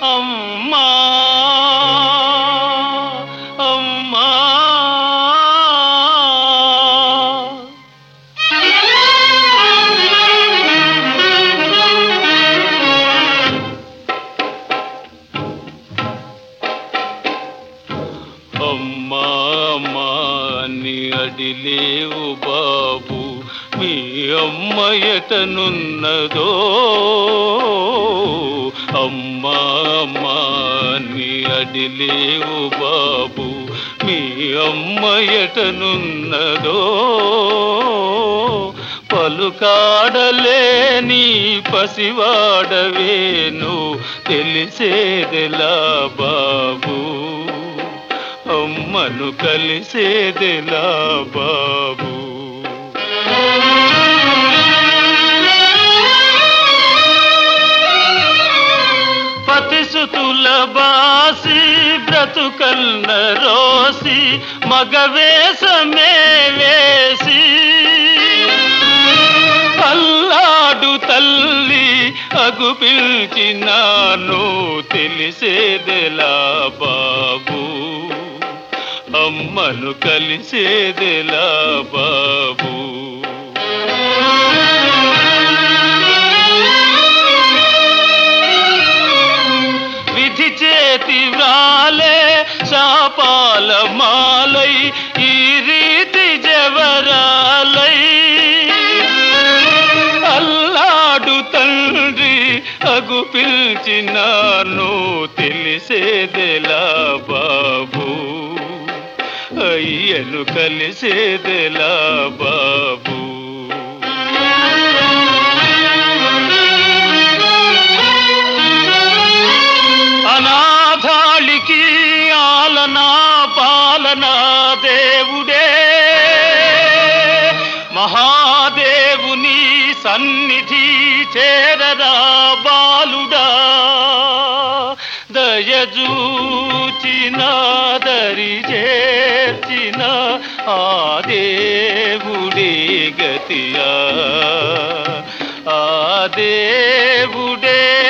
అమ్మా అమ్మా అమ్మా అమ్మా అని అడిలేవు బాబు మీ అమ్మ ఎటనున్నదో అమ్మా అమ్మా అని అడిలేవు బాబు మీ అమ్మ ఎటనున్నదో పలుకాడలేని పసివాడవేను తెలిసేదెలా బాబు అమ్మను కలిసేదెలా బాబు పతిసుతుల బాసి బ్రతుకల్న రోసి మగవేషమే వేసి అల్లాడు తల్లి అగు పిలిచినాను తెలిసేదెలా బాబు అమ్మను కలిసేదెలా బాబు విధి చేతి వ్రాలే శాపాల మాలై ఈ రీతి జవరాలై అల్లాడు తండ్రి అగు పిలిచినాను తెలిసేదెలా బాబు అయ్యను కలిసేదెలా బాబు అనాథాళికి ఆలనా పాలనా దేవుడే మహాదేవుని సన్నిధి చేరరా బాలుడా దయజూచిన దరి చేర్చిన ఆ దేవుడే గతియా ఆ దేవుడే